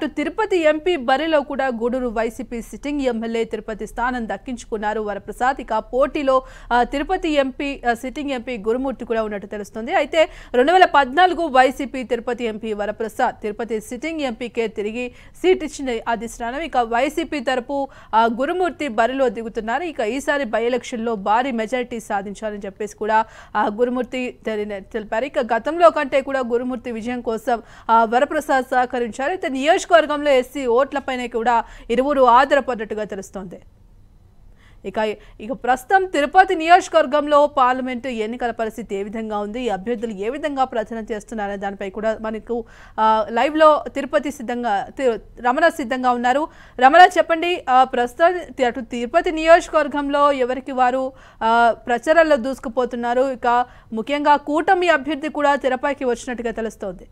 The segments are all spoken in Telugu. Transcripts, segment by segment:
అటు తిరుపతి ఎంపీ బరిలో కూడా Gudur YCP sitting MLA Tirupati స్థానం దక్కించుకున్నారు వరప్రసాద్ ఇక పోటీలో ఆ, తిరుపతి ఎంపీ ఆ, సిట్టింగ్ ఎంపీ గురుమూర్తి కూడా ఉన్నట్టు తెలుస్తుంది అయితే రెండు వేల పద్నాలుగు YCP Tirupati MP Varaprasad Tirupati sitting ఎంపీకే తిరిగి సీట్ ఇచ్చిన అధిష్టానం ఇక వైసీపీ తరపు ఆ, గురుమూర్తి బరిలో దిగుతున్నారు ఇక ఈసారి బై ఎలక్షన్లో భారీ మెజారిటీ సాధించాలని చెప్పేసి కూడా ఆ, గురుమూర్తి తెలి- తెలిపారు ఇక గతంలో కంటే కూడా గురుమూర్తి విజయం కోసం ఆ, వరప్రసాద్ సహకరించారు అయితే నియోజకవర్గంలో ఎస్సీ ఓట్లపైన కూడా ఇరువురు ఆధారపడ్డట్టుగా తెలుస్తోంది ఇక ఇక ప్రస్తుతం తిరుపతి నియోజకవర్గంలో పార్లమెంటు ఎన్నికల పరిస్థితి ఏ విధంగా ఉంది ఈ అభ్యర్థులు ఏ విధంగా ప్రచారం చేస్తున్నారనే దానిపై కూడా మనకు ఆ, లైవ్లో తిరుపతి సిద్ధంగా తి- రమణ సిద్ధంగా ఉన్నారు రమణ చెప్పండి ఆ, ప్రస్తుతం తి- అటు తిరుపతి నియోజకవర్గంలో ఎవరికి వారు ఆ, ప్రచారాల్లో దూసుకుపోతున్నారు ఇక ముఖ్యంగా కూటమి అభ్యర్థి కూడా తెరపైకి వచ్చినట్టుగా తెలుస్తోంది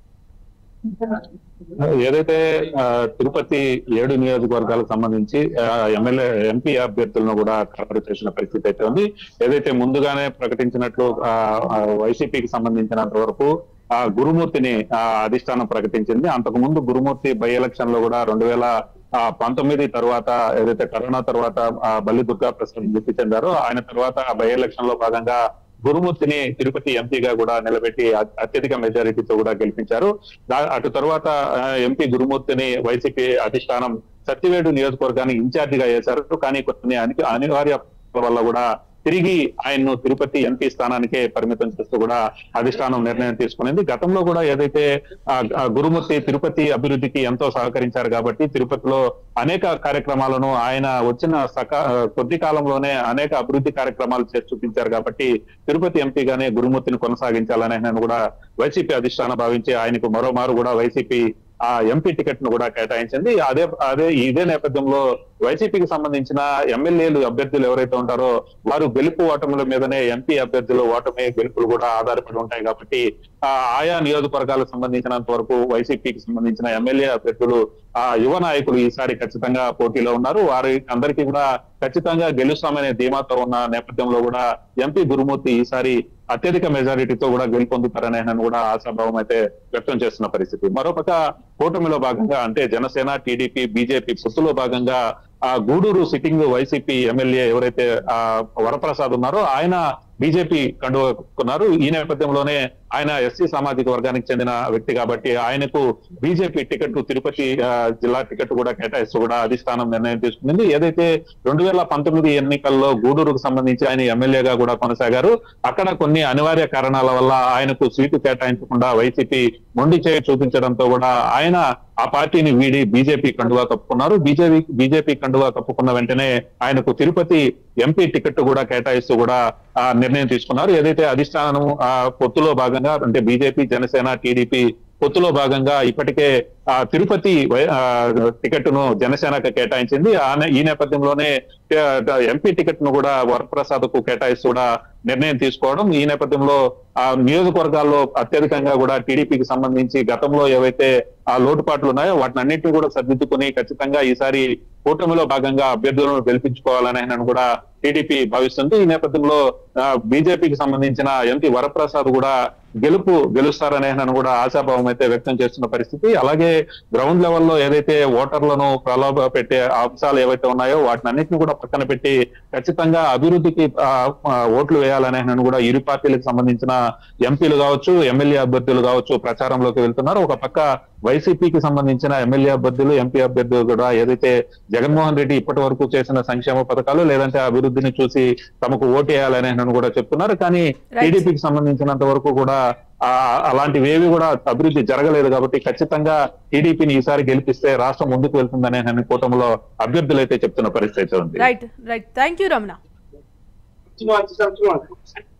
ఏదైతే ఆ, తిరుపతి ఏడు నియోజకవర్గాలకు సంబంధించి ఆ, ఎమ్మెల్యే ఎంపీ అభ్యర్థులను కూడా ఖరారు చేసిన పరిస్థితి అయితే ఉంది ఏదైతే ముందుగానే ప్రకటించినట్లు ఆ, ఆ, వైసీపీకి సంబంధించినంత వరకు ఆ గురుమూర్తిని ఆ, అధిష్టానం ప్రకటించింది అంతకు ముందు గురుమూర్తి బై ఎలక్షన్ లో కూడా రెండు వేల ఆ, పంతొమ్మిది తర్వాత ఏదైతే కరోనా తర్వాత ఆ, బల్లి దుర్గా ప్రసాద్ మృతి చెందారో ఆయన తర్వాత బై ఎలక్షన్ లో భాగంగా గురుమూర్తిని తిరుపతి ఎంపీగా కూడా నిలబెట్టి అ- అత్యధిక మెజారిటీతో కూడా గెలిపించారు దా- అటు తర్వాత ఆ, ఎంపీ గురుమూర్తిని వైసీపీ అధిష్టానం సత్యవేడు నియోజకవర్గానికి ఇన్ఛార్జిగా వేశారు కానీ కొన్ని అని- అనివార్య వల్ల కూడా తిరిగి ఆయన్ను తిరుపతి ఎంపీ స్థానానికే పరిమితం చేస్తూ కూడా అధిష్టానం నిర్ణయం తీసుకునింది గతంలో కూడా ఏదైతే ఆ, ఆ గురుమూర్తి తిరుపతి అభివృద్ధికి ఎంతో సహకరించారు కాబట్టి తిరుపతిలో అనేక కార్యక్రమాలను ఆయన వచ్చిన సకా కొద్ది కాలంలోనే అనేక అభివృద్ధి కార్యక్రమాలు చేసి చూపించారు కాబట్టి తిరుపతి ఎంపీగానే గురుమూర్తిని కొనసాగించాలని ఆయన కూడా వైసీపీ అధిష్టానం భావించి ఆయనకు మరోమారు కూడా వైసీపీ ఆ ఎంపీ టికెట్ ను కూడా కేటాయించింది అదే అదే ఇదే నేపథ్యంలో వైసీపీకి సంబంధించిన ఎమ్మెల్యేలు అభ్యర్థులు ఎవరైతే ఉంటారో వారు గెలుపు ఓటముల మీదనే ఎంపీ అభ్యర్థులు ఓటమి గెలుపులు కూడా ఆధారపడి ఉంటాయి కాబట్టి ఆ ఆయా నియోజకవర్గాలకు సంబంధించినంత వరకు వైసీపీకి సంబంధించిన ఎమ్మెల్యే అభ్యర్థులు ఆ యువ నాయకులు ఈసారి ఖచ్చితంగా పోటీలో ఉన్నారు వారి అందరికీ కూడా ఖచ్చితంగా గెలుస్తామనే ధీమాతో ఉన్న నేపథ్యంలో కూడా ఎంపీ గురుమూర్తి ఈసారి అత్యధిక మెజారిటీతో కూడా గెలుపొందుతారని ఆయన కూడా ఆశాభావం అయితే వ్యక్తం చేస్తున్న పరిస్థితి మరోపక్క కూటమిలో భాగంగా అంటే జనసేన టీడీపీ బీజేపీ పొత్తులో భాగంగా ఆ గూడూరు సిట్టింగ్ వైసీపీ ఎమ్మెల్యే ఎవరైతే ఆ వరప్రసాద్ ఉన్నారో ఆయన బీజేపీ కండుకున్నారు ఈ నేపథ్యంలోనే ఆయన ఎస్సీ సామాజిక వర్గానికి చెందిన వ్యక్తి కాబట్టి ఆయనకు బీజేపీ టికెట్ తిరుపతి ఆ, జిల్లా టికెట్ కూడా కేటాయిస్తూ కూడా అధిష్టానం నిర్ణయం తీసుకుంది ఏదైతే రెండు వేల పంతొమ్మిది ఎన్నికల్లో గూడూరుకు సంబంధించి ఆయన ఎమ్మెల్యేగా కూడా కొనసాగారు అక్కడ కొన్ని అనివార్య కారణాల వల్ల ఆయనకు సీటు కేటాయించకుండా వైసీపీ మొండి చేయి చూపించడంతో కూడా ఆయన ఆ పార్టీని వీడి బీజేపీ కండువా కప్పుకున్నారు బీజేపీ బీజేపీ కండువా కప్పుకున్న వెంటనే ఆయనకు తిరుపతి ఎంపీ టికెట్ కూడా కేటాయిస్తూ కూడా ఆ నిర్ణయం తీసుకున్నారు ఏదైతే అధిష్టానం ఆ పొత్తులో భాగంగా అంటే బీజేపీ జనసేన టీడీపీ పొత్తులో భాగంగా ఇప్పటికే ఆ తిరుపతి వై- ఆ, టికెట్ ను జనసేనకు కేటాయించింది ఆ నే- ఈ నేపథ్యంలోనే ఆ, ఎంపీ టికెట్ ను కూడా వరప్రసాద్ కు కేటాయిస్తూ కూడా నిర్ణయం తీసుకోవడం ఈ నేపథ్యంలో ఆ నియోజకవర్గాల్లో అత్యధికంగా కూడా టీడీపీకి సంబంధించి గతంలో ఏవైతే ఆ లోటుపాట్లు ఉన్నాయో వాటిని అన్నింటినీ కూడా సర్దిద్దుకుని ఖచ్చితంగా ఈసారి కూటమిలో భాగంగా అభ్యర్థులను గెలిపించుకోవాలని ఆయన కూడా టీడీపీ భావిస్తుంది ఈ నేపథ్యంలో బీజేపీకి సంబంధించిన ఎంపీ వరప్రసాద్ కూడా గెలుపు గెలుస్తారనే ఆయన కూడా ఆశాభావం అయితే వ్యక్తం చేస్తున్న పరిస్థితి అలాగే గ్రౌండ్ లెవెల్లో ఏదైతే ఓటర్లను ప్రలోభ పెట్టే అంశాలు ఏవైతే ఉన్నాయో వాటిని అన్నింటినీ కూడా పక్కన పెట్టి ఖచ్చితంగా అభివృద్ధికి ఆ, ఆ, ఓట్లు వేయాలనే ఆయన కూడా ఇరు పార్టీలకు సంబంధించిన ఎంపీలు కావచ్చు ఎమ్మెల్యే అభ్యర్థులు కావచ్చు ప్రచారంలోకి వెళ్తున్నారు ఒక పక్క వైసీపీకి సంబంధించిన ఎమ్మెల్యే అభ్యర్థులు ఎంపీ అభ్యర్థులు కూడా ఏదైతే జగన్మోహన్ రెడ్డి ఇప్పటి వరకు చేసిన సంక్షేమ పథకాలు లేదంటే అభివృద్ధిని చూసి తమకు ఓటు వేయాలని ఆయన కూడా చెప్తున్నారు కానీ టీడీపీకి సంబంధించినంత వరకు కూడా ఆ, అలాంటివి ఏవి కూడా అభివృద్ధి జరగలేదు కాబట్టి ఖచ్చితంగా టీడీపీని ఈసారి గెలిపిస్తే రాష్ట్రం ముందుకు వెళ్తుందనే ఆయన కూటమిలో అభ్యర్థులు అయితే చెప్తున్న పరిస్థితి అయితే ఉంది right right thank you Ramana Come on, come on.